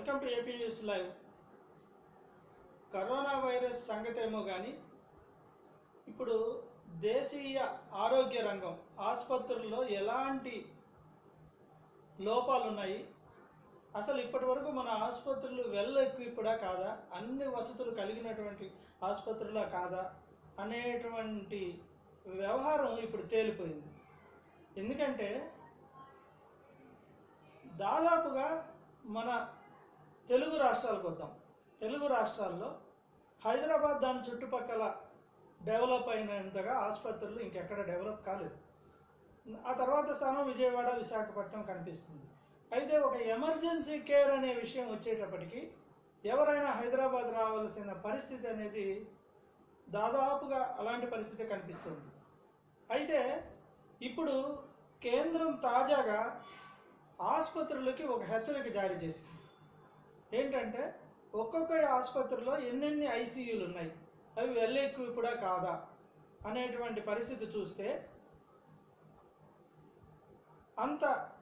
welcome to AP news live corona virus సంగతి ఏమో కానీ ఇప్పుడు దేశీయ ఆరోగ్య రంగం ఆసుపత్రుల్లో ఎలాంటి లోపాలు ఉన్నాయి అసలు ఇప్పటి వరకు మన ఆసుపత్రులు వెల్ ఎక్విప్డా కాదా అన్ని వసతులు కలిగినటువంటి ఆసుపత్రులా కాదా అనేటువంటి వ్యవహారం ఇప్పుడు తేలిపోయింది ఎందుకంటే దాదాపుగా మన తెలుగు రాష్ట్రాలకు వద్దాం తెలుగు రాష్ట్రాల్లో హైదరాబాద్ దాని చుట్టుపక్కల డెవలప్ అయినంతగా ఆసుపత్రులు ఇంకెక్కడ డెవలప్ కాలేదు ఆ తర్వాత స్థానం విజయవాడ విశాఖపట్నం కనిపిస్తుంది అయితే ఒక ఎమర్జెన్సీ కేర్ అనే విషయం వచ్చేటప్పటికి ఎవరైనా హైదరాబాద్ రావాల్సిన పరిస్థితి అనేది దాదాపుగా అలాంటి పరిస్థితి కనిపిస్తుంది అయితే ఇప్పుడు కేంద్రం తాజాగా ఆసుపత్రులకి ఒక హెచ్చరిక జారీ చేసింది ఏంటంటే ఒక్కొక్క ఆసుపత్రిలో ఎన్నెన్ని ఐసీయూలు ఉన్నాయి అవి వెల్ ఎక్విప్డా కాదా అనేటువంటి పరిస్థితి చూస్తే అంత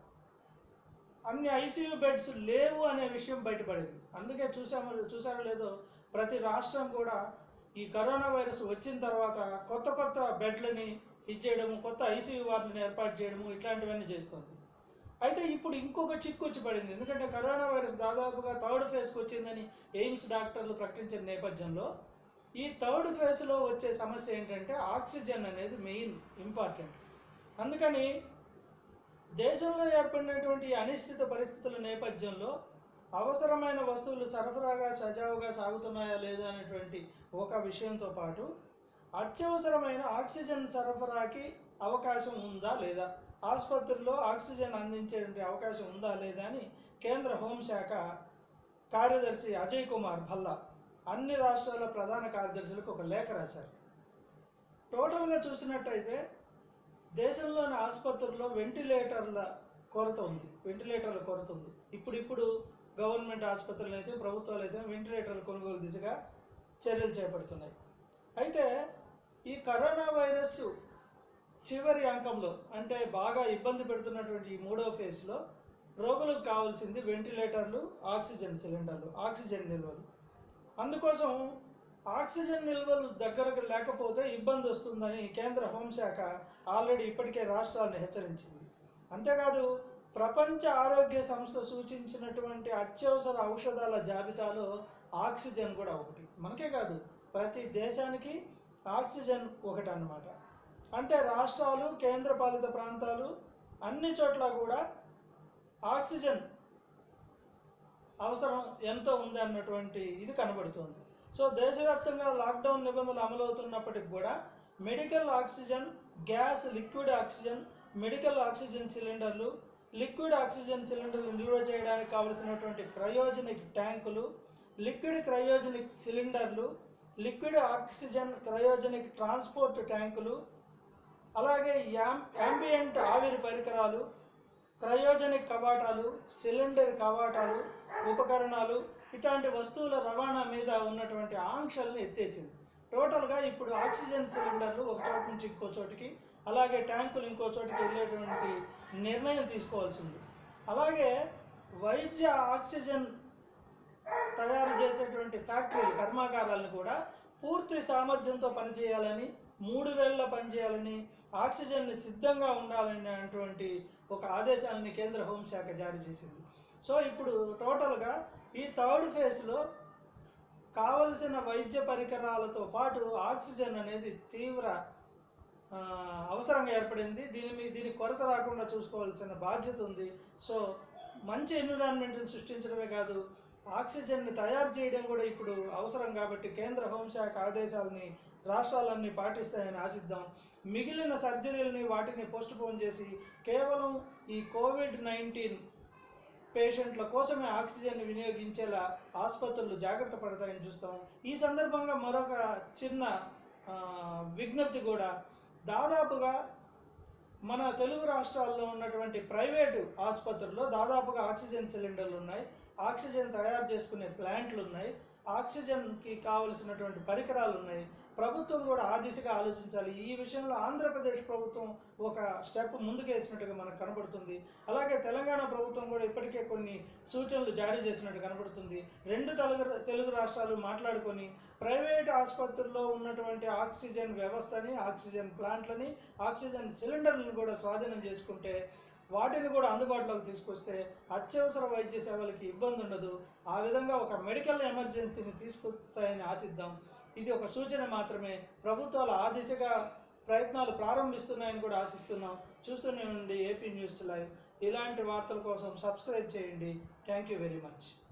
అన్ని ఐసీయూ బెడ్స్ లేవు అనే విషయం బయటపడింది అందుకే చూసామో చూసారో లేదో ప్రతి రాష్ట్రం కూడా ఈ కరోనా వైరస్ వచ్చిన తర్వాత కొత్త కొత్త బెడ్లని ఇచ్చేయడము కొత్త ఐసీయూ వార్డులను ఏర్పాటు చేయడము ఇట్లాంటివన్నీ చేస్తుంది అయితే ఇప్పుడు ఇంకొక చిక్కు వచ్చి పడింది ఎందుకంటే కరోనా వైరస్ దాదాపుగా థర్డ్ ఫేజ్కి వచ్చిందని ఎయిమ్స్ డాక్టర్లు ప్రకటించిన నేపథ్యంలో ఈ థర్డ్ ఫేజ్లో వచ్చే సమస్య ఏంటంటే ఆక్సిజన్ అనేది మెయిన్ ఇంపార్టెంట్ అందుకని దేశంలో ఏర్పడినటువంటి ఈ అనిశ్చిత పరిస్థితుల నేపథ్యంలో అవసరమైన వస్తువులు సరఫరాగా సజావుగా సాగుతున్నాయా లేదా అనేటువంటి ఒక విషయంతో పాటు అత్యవసరమైన ఆక్సిజన్ సరఫరాకి అవకాశం ఉందా లేదా ఆసుపత్రుల్లో ఆక్సిజన్ అందించేటువంటి అవకాశం ఉందా లేదా అని కేంద్ర హోంశాఖ కార్యదర్శి అజయ్ కుమార్ భల్లా అన్ని రాష్ట్రాల ప్రధాన కార్యదర్శులకు ఒక లేఖ రాశారు టోటల్గా చూసినట్టయితే దేశంలోని ఆసుపత్రుల్లో వెంటిలేటర్ల కొరత ఉంది వెంటిలేటర్ల కొరత ఉంది ఇప్పుడిప్పుడు గవర్నమెంట్ ఆసుపత్రులు అయితే ప్రభుత్వాలు అయితే వెంటిలేటర్ల కొనుగోలు దిశగా చర్యలు చేపడుతున్నాయి అయితే ఈ కరోనా వైరస్ చివరి అంకంలో అంటే బాగా ఇబ్బంది పెడుతున్నటువంటి ఈ మూడవ ఫేజ్లో రోగులకు కావాల్సింది వెంటిలేటర్లు ఆక్సిజన్ సిలిండర్లు ఆక్సిజన్ నిల్వలు అందుకోసం ఆక్సిజన్ నిల్వలు దగ్గరకు లేకపోతే ఇబ్బంది వస్తుందని కేంద్ర హోంశాఖ ఆల్రెడీ ఇప్పటికే రాష్ట్రాలను హెచ్చరించింది అంతేకాదు ప్రపంచ ఆరోగ్య సంస్థ సూచించినటువంటి అత్యవసర ఔషధాల జాబితాలో ఆక్సిజన్ కూడా ఒకటి మనకే కాదు ప్రతి దేశానికి ఆక్సిజన్ ఒకటి అన్నమాట అంటే రాష్ట్రాలు కేంద్రపాలిత ప్రాంతాలు అన్ని చోట్ల కూడా ఆక్సిజన్ అవసరం ఎంత ఉంది అన్నటువంటి ఇది కనబడుతుంది సో దేశవ్యాప్తంగా లాక్డౌన్ నిబంధనలు అమలవుతున్నప్పటికి కూడా medical oxygen gas liquid oxygen medical oxygen సిలిండర్లు లిక్విడ్ ఆక్సిజన్ సిలిండర్లు నిల్వ చేయడానికి కావలసినటువంటి క్రయోజనిక్ ట్యాంకులు లిక్విడ్ క్రయోజనిక్ సిలిండర్లు లిక్విడ్ ఆక్సిజన్ క్రయోజనిక్ ట్రాన్స్పోర్ట్ ట్యాంకులు అలాగే యాం యాంబియంట్ ఆవిరి పరికరాలు క్రయోజనిక్ కవాటాలు సిలిండర్ కవాటాలు ఉపకరణాలు ఇట్లాంటి వస్తువుల రవాణా మీద ఉన్నటువంటి ఆంక్షలను ఎత్తేసింది టోటల్గా ఇప్పుడు ఆక్సిజన్ సిలిండర్లు ఒక చోటు నుంచి ఇంకో చోటికి అలాగే ట్యాంకులు ఇంకో చోటికి వెళ్ళేటువంటి నిర్ణయం తీసుకోవాల్సింది అలాగే వైద్య ఆక్సిజన్ తయారు చేసేటువంటి ఫ్యాక్టరీలు కర్మాగారాలను కూడా పూర్తి సామర్థ్యంతో పనిచేయాలని మూడు వేలలో పనిచేయాలని ఆక్సిజన్ని సిద్ధంగా ఉండాలని అటువంటి ఒక ఆదేశాలని కేంద్ర హోంశాఖ జారీ చేసింది సో ఇప్పుడు టోటల్గా ఈ థర్డ్ ఫేజ్లో కావలసిన వైద్య పరికరాలతో పాటు ఆక్సిజన్ అనేది తీవ్ర ఆ, అవసరంగా ఏర్పడింది దీని మీ దీని కొరత రాకుండా చూసుకోవాల్సిన బాధ్యత ఉంది సో మంచి ఎన్విరాన్మెంట్ని సృష్టించడమే కాదు ఆక్సిజన్ని తయారు చేయడం కూడా ఇప్పుడు అవసరం కాబట్టి కేంద్ర హోంశాఖ ఆదేశాలని రాష్ట్రాలన్నీ పాటిస్తాయని ఆశిద్దాం మిగిలిన సర్జరీలని వాటిని పోస్ట్ పోన్ చేసి కేవలం ఈ కోవిడ్ నైన్టీన్ పేషెంట్ల కోసమే ఆక్సిజన్ వినియోగించేలా ఆసుపత్రులు జాగ్రత్త పడతాయని చూస్తాం ఈ సందర్భంగా మరొక చిన్న ఆ, విజ్ఞప్తి కూడా దాదాపుగా మన తెలుగు రాష్ట్రాల్లో ఉన్నటువంటి ప్రైవేటు ఆసుపత్రుల్లో దాదాపుగా ఆక్సిజన్ సిలిండర్లు ఉన్నాయి ఆక్సిజన్ తయారు చేసుకునే ప్లాంట్లు ఉన్నాయి ఆక్సిజన్కి కావలసినటువంటి పరికరాలు ఉన్నాయి ప్రభుత్వం కూడా ఆ దిశగా ఆలోచించాలి ఈ విషయంలో ఆంధ్రప్రదేశ్ ప్రభుత్వం ఒక స్టెప్ ముందుకేసినట్టుగా మనకు కనబడుతుంది అలాగే తెలంగాణ ప్రభుత్వం కూడా ఇప్పటికే కొన్ని సూచనలు జారీ చేసినట్టు కనబడుతుంది రెండు తెలుగు తెలుగు రాష్ట్రాలు మాట్లాడుకొని ప్రైవేట్ ఆసుపత్రుల్లో ఉన్నటువంటి ఆక్సిజన్ వ్యవస్థని ఆక్సిజన్ ప్లాంట్లని ఆక్సిజన్ సిలిండర్లను కూడా స్వాధీనం చేసుకుంటే వాటిని కూడా అందుబాటులోకి తీసుకొస్తే అత్యవసర వైద్య సేవలకి ఇబ్బంది ఉండదు ఆ విధంగా ఒక మెడికల్ ఎమర్జెన్సీని తీసుకొస్తాయని ఆశిద్దాం ఇది ఒక సూచన మాత్రమే ప్రభుత్వాలు ఆ దిశగా ప్రయత్నాలు ప్రారంభిస్తున్నాయని కూడా ఆశిస్తున్నాం చూస్తూనే ఉండి ఏపీ న్యూస్ లైవ్ ఇలాంటి వార్తల కోసం సబ్స్క్రైబ్ చేయండి థ్యాంక్ యూ వెరీ మచ్